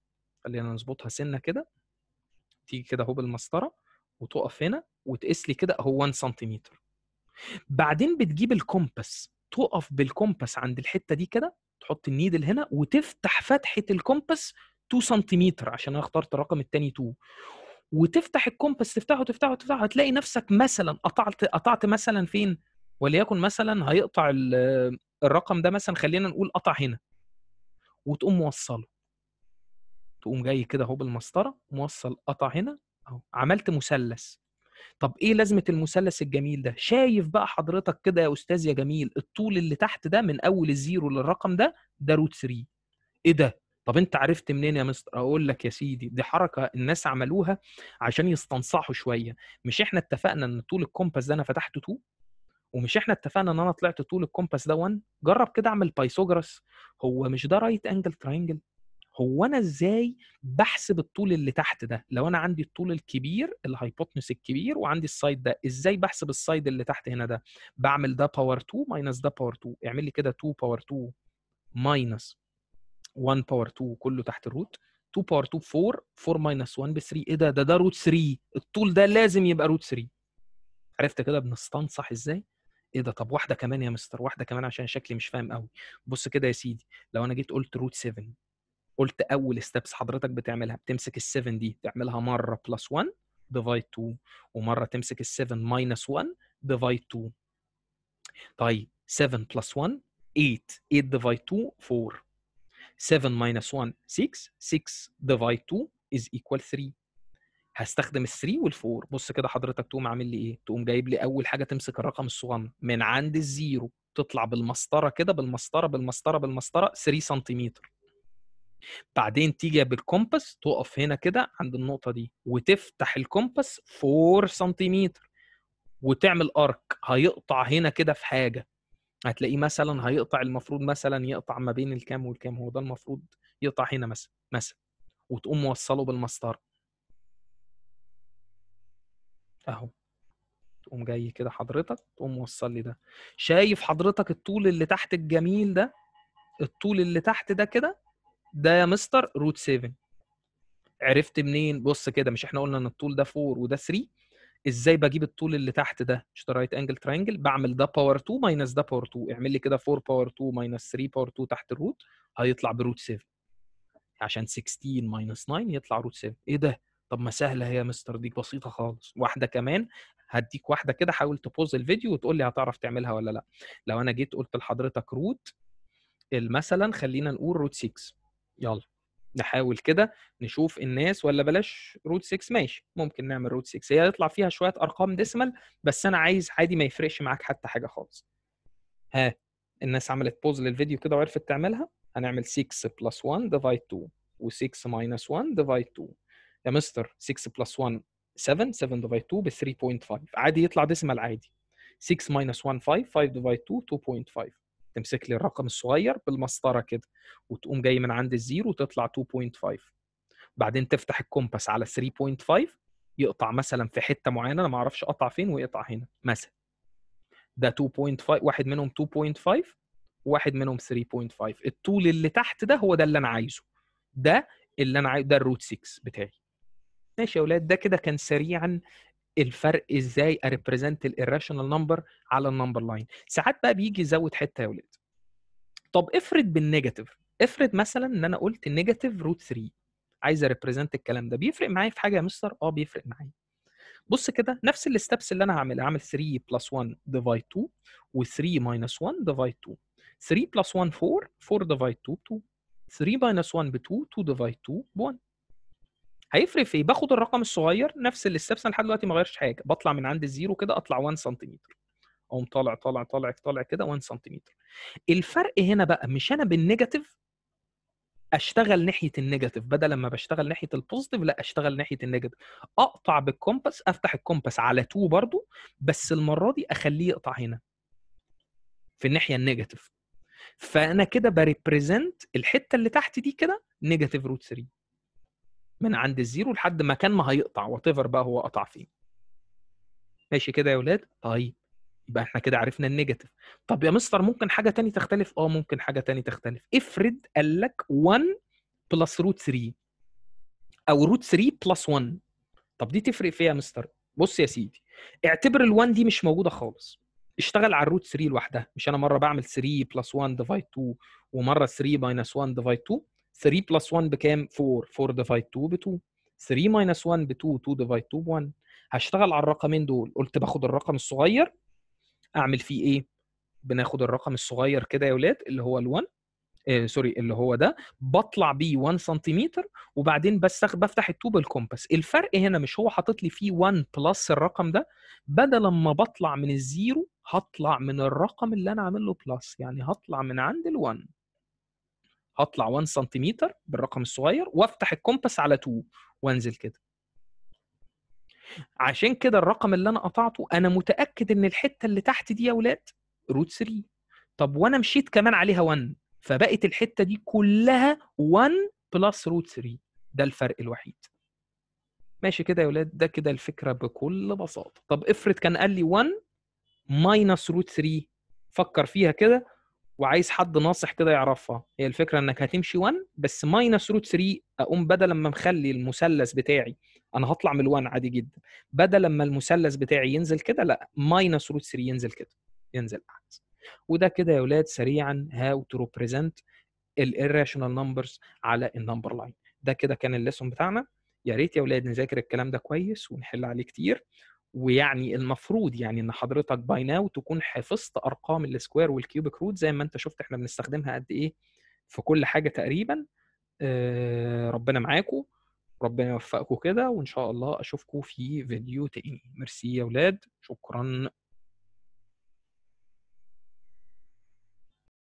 خلينا نظبطها سنه كده تيجي كده اهو بالمسطره وتقف هنا وتقيس لي كده اهو 1 سنتيمتر بعدين بتجيب الكومباس تقف بالكومباس عند الحته دي كده تحط النيدل هنا وتفتح فتحه الكومباس 2 سنتيمتر عشان انا اخترت الرقم الثاني 2 وتفتح الكومباس تفتحه تفتحه تفتحه هتلاقي نفسك مثلا قطعت قطعت مثلا فين وليكن مثلا هيقطع الرقم ده مثلا خلينا نقول قطع هنا وتقوم موصله تقوم جاي كده اهو بالمسطره موصل قطع هنا اهو عملت مثلث طب ايه لازمه المثلث الجميل ده شايف بقى حضرتك كده يا استاذ يا جميل الطول اللي تحت ده من اول الزيرو للرقم ده ده روت 3 ايه ده طب انت عرفت منين يا مستر اقول لك يا سيدي دي حركه الناس عملوها عشان يستنصحوا شويه مش احنا اتفقنا ان طول الكومباس ده انا فتحته 2 ومش احنا اتفقنا ان انا طلعت طول الكومباس ده 1 جرب كده اعمل بايثاغورس هو مش ده رايت انجل تراينجل هو انا ازاي بحسب الطول اللي تحت ده لو انا عندي الطول الكبير الهايبوتنس الكبير وعندي السايد ده ازاي بحسب السايد اللي تحت هنا ده بعمل ده باور 2 ماينس ده باور 2 اعمل لي كده 2 باور 2 ماينس 1 باور 2 كله تحت الروت 2 باور 2 4 4 ماينس 1 ب 3 ايه ده ده ده روت 3 الطول ده لازم يبقى روت 3 عرفت كده بنستنصح ازاي ايه ده طب واحده كمان يا مستر واحده كمان عشان شكلي مش فاهم قوي بص كده يا سيدي لو انا جيت قلت روت 7 قلت اول ستيبس حضرتك بتعملها بتمسك ال7 دي تعملها مره بلس 1 ديفايد 2 ومره تمسك ال7 ماينس 1 ديفايد 2 طيب 7 بلس 1 8 8 ديفايد 2 4 7 minus 1 6 6 divide 2 is equal 3 هستخدم ال 3 وال 4 بص كده حضرتك تقوم عامل لي ايه تقوم جايب لي اول حاجه تمسك الرقم الصغنن من عند الزيرو تطلع بالمسطره كده بالمسطره بالمسطره بالمسطره 3 سنتيمتر بعدين تيجي بالكومباس تقف هنا كده عند النقطه دي وتفتح الكومباس 4 سنتيمتر وتعمل ارك هيقطع هنا كده في حاجه هتلاقيه مثلا هيقطع المفروض مثلا يقطع ما بين الكام والكام هو ده المفروض يقطع هنا مثلا مثلا وتقوم موصله بالمسطره اهو تقوم جاي كده حضرتك تقوم موصل لي ده شايف حضرتك الطول اللي تحت الجميل ده الطول اللي تحت ده كده ده يا مستر روت 7 عرفت منين بص كده مش احنا قلنا ان الطول ده 4 وده 3 ازاي بجيب الطول اللي تحت ده مش ده رايت انجل ترينجل بعمل ده باور 2 ماينس ده باور 2 اعمل لي كده 4 باور 2 ماينس 3 باور 2 تحت الروت هيطلع بروت 7 عشان 16 ماينس 9 يطلع روت 7 ايه ده طب ما سهله هي يا مستر دي بسيطه خالص واحده كمان هديك واحده كده حاول تبوز الفيديو وتقول لي هتعرف تعملها ولا لا لو انا جيت قلت لحضرتك روت مثلا خلينا نقول روت 6 يلا نحاول كده نشوف الناس ولا بلاش روت 6 ماشي ممكن نعمل روت 6 هي يطلع فيها شويه ارقام ديسمال بس انا عايز عادي ما يفرقش معاك حتى حاجه خالص ها الناس عملت بوز للفيديو كده وعرفت تعملها هنعمل 6 بلس 1 ديفايد 2 و6 ماينس 1 ديفايد 2 يا مستر 6 بلس 1 7 7 ديفايد 2 ب 3.5 عادي يطلع ديسمال عادي 6 ماينس 1 5 5 ديفايد 2 2.5 تمسك لي الرقم الصغير بالمسطره كده وتقوم جاي من عند الزيرو وتطلع 2.5 بعدين تفتح الكومباس على 3.5 يقطع مثلا في حته معينه انا ما اعرفش قطع فين ويقطع هنا مثلا ده 2.5 واحد منهم 2.5 وواحد منهم 3.5 الطول اللي تحت ده هو ده اللي انا عايزه ده اللي انا عايزه ده الروت 6 بتاعي ماشي يا اولاد ده كده كان سريعا الفرق ازاي اريبريزنت الirrational نمبر على النمبر لاين ساعات بقى بيجي يزود حته يا ولاد طب افرض بالنيجاتيف افرض مثلا ان انا قلت نيجاتيف روت 3 عايز اريبريزنت الكلام ده بيفرق معايا في حاجه يا مستر اه بيفرق معايا بص كده نفس الستبس اللي انا هعملها هعمل 3 بلس 1 ديفايد 2 و3 ماينس 1 ديفايد 2 3 بلس 1 4 4 ديفايد 2 2 3 ماينس 1 ب 2 2 ديفايد 2 ب 1 هيفرق في ايه؟ باخد الرقم الصغير نفس الستبس لحد دلوقتي ما غيرش حاجه بطلع من عند الزيرو كده اطلع 1 سنتيمتر اقوم طالع طالع طالع طالع كده 1 سنتيمتر الفرق هنا بقى مش انا بالنيجاتيف اشتغل ناحيه النيجاتيف بدل ما بشتغل ناحيه البوزيتيف لا اشتغل ناحيه النيجاتيف اقطع بالكومباس افتح الكومباس على 2 برضو بس المره دي اخليه يقطع هنا في الناحيه النيجاتيف فانا كده بريبريزنت الحته اللي تحت دي كده نيجاتيف روت 3 من عند الزيرو لحد مكان ما هيقطع وات بقى هو قطع فين ماشي كده يا ولاد طيب يبقى احنا كده عرفنا النيجاتيف طب يا مستر ممكن حاجه تاني تختلف اه ممكن حاجه تاني تختلف افرض قال لك 1 بلس روت 3 او روت 3 بلس 1 طب دي تفرق في ايه يا مستر بص يا سيدي اعتبر ال1 دي مش موجوده خالص اشتغل على الروت 3 لوحدها مش انا مره بعمل 3 بلس 1 ديفايد 2 ومره 3 ماينس 1 ديفايد 2 3 بلس 1 بكام 4 4 ديفايد 2 ب 2 3 ماينس 1 ب 2 2 ديفايد 2 ب 1 هشتغل على الرقمين دول قلت باخد الرقم الصغير اعمل فيه ايه بناخد الرقم الصغير كده يا ولاد اللي هو ال1 آه سوري اللي هو ده بطلع بيه 1 سنتيمتر وبعدين بس بفتح التوب الكومباس الفرق هنا مش هو حاطط لي فيه 1 بلس الرقم ده بدل ما بطلع من الزيرو هطلع من الرقم اللي انا عامل له بلس يعني هطلع من عند ال1 هطلع 1 سنتيمتر بالرقم الصغير وافتح الكومباس على 2 وانزل كده عشان كده الرقم اللي انا قطعته انا متاكد ان الحته اللي تحت دي يا ولاد روت 3 طب وانا مشيت كمان عليها 1 فبقت الحته دي كلها 1 بلس روت 3 ده الفرق الوحيد ماشي كده يا ولاد ده كده الفكره بكل بساطه طب افرض كان قال لي 1 ماينس روت 3 فكر فيها كده وعايز حد ناصح كده يعرفها هي الفكره انك هتمشي 1 بس ماينس روت 3 اقوم بدل ما مخلي المثلث بتاعي انا هطلع من ال1 عادي جدا بدل ما المثلث بتاعي ينزل كده لا ماينس روت 3 ينزل كده ينزل عكس وده كده يا ولاد سريعا هاو تو ريبريزنت الirrational نمبرز على النمبر لاين ده كده كان الليسون بتاعنا يا ريت يا ولاد نذاكر الكلام ده كويس ونحل عليه كتير ويعني المفروض يعني ان حضرتك باي ناو تكون حفظت ارقام السكوير والكيوبيك روت زي ما انت شفت احنا بنستخدمها قد ايه في كل حاجه تقريبا آه ربنا معاكم ربنا يوفقكم كده وان شاء الله اشوفكم في فيديو تاني ميرسي يا ولاد شكرا